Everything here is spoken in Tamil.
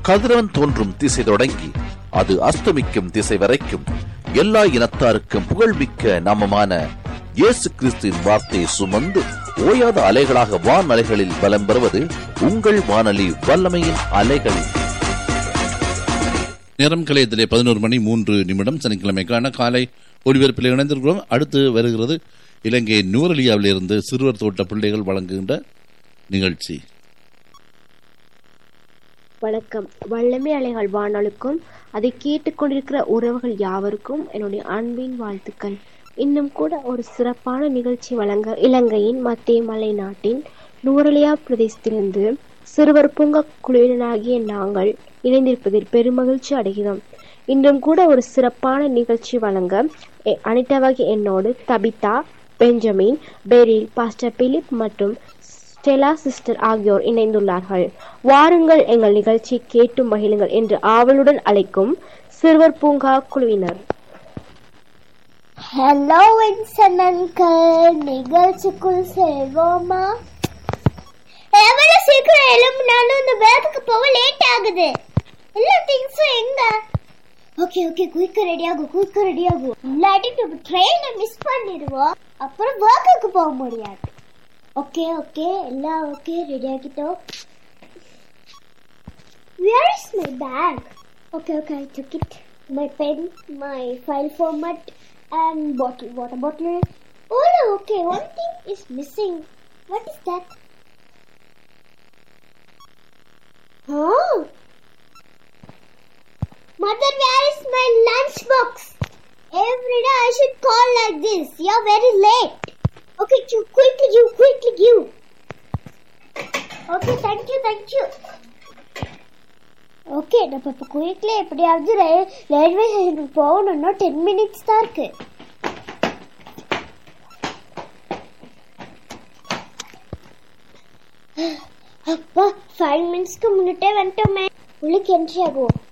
கதிரவன் தோன்றும் திசை தொடங்கி அது அஸ்தமிக்கும் திசை வரைக்கும் எல்லா இனத்தாருக்கும் புகழ்மிக்க நாமமான இயேசு கிறிஸ்துவின் வார்த்தையை சுமந்து ஓயாத அலைகளாக வான் அலைகளில் பலம் பெறுவது உங்கள் வானொலி வல்லமையின் அலைகள் நேரம் கலையத்திலே பதினோரு மணி மூன்று நிமிடம் சனிக்கிழமைக்கான காலை ஒளிபரப்பில் இணைந்திருக்கிறோம் அடுத்து வருகிறது இலங்கை நூரலியாவிலிருந்து சிறுவர் தோட்ட பிள்ளைகள் வழங்குகின்ற நிகழ்ச்சி வணக்கம் வல்லமை அலைகள் வானொலிக்கும் அதை கேட்டுக்கொண்டிருக்கிற உறவுகள் யாவருக்கும் என்னுடைய அன்பின் வாழ்த்துக்கள் இன்னும் கூட ஒரு சிறப்பான நிகழ்ச்சி வழங்க இலங்கையின் மத்திய மலை நாட்டின் நூரலியா பிரதேசத்திலிருந்து சிறுவர் பூங்கா குழுவினராகிய நாங்கள் இணைந்திருப்பதில் பெருமகிழ்ச்சி அடைகிறோம் இன்றும் கூட ஒரு சிறப்பான நிகழ்ச்சி வழங்க எ- அனிதாவாகிய என்னோடு Tabitha Benjamin Beryl pastor Philip மற்றும் ஸ்டெலா சிஸ்டர் ஆகியோர் இணைந்துள்ளார்கள் வாருங்கள் எங்கள் நிகழ்ச்சி கேட்டு மகிழுங்கள் என்று ஆவலுடன் அழைக்கும் சிறுவர் பூங்கா குழுவினர் ஹலோ வின்சன் அங்கிள் நிகழ்ச்சிக்குள் செல்வோமா எவ்வளவு சீக்கிரம் எழும்பினாலும் இந்த பேத்துக்கு போக லேட் ஆகுது எல்லா திங்ஸும் எங்க ஓகே ஓகே குயிக்க ரெடி ஆகும் குயிக்க ரெடி ஆகும் இல்லாட்டி நம்ம ட்ரெயினை மிஸ் பண்ணிடுவோம் அப்புறம் ஒர்க்குக்கு போக முடியாது ஓகே ஓகே எல்லாம் ஓகே ரெடி ஆகிட்டோம் Where is my bag? Okay, okay, I took it. My pen, my file format, and bottle, water bottle. Oh no, okay, one thing is missing. What is that? Oh! Mother, where is my lunchbox? Every day I should call like this. You're very late. Okay, you quickly give, quickly give. Okay, thank you, thank you. Okay நம்ம இப்போ குயிக்ல எப்படியாவது ரயில் ரயில்வே ஸ்டேஷனுக்கு போகணும்னா டென் மினிட்ஸ் தான் இருக்கு அப்பா ஃபைவ் மினிட்ஸ்க்கு முன்னிட்டே வந்துட்டோமே உள்ளுக்கு என்ட்ரி ஆகும்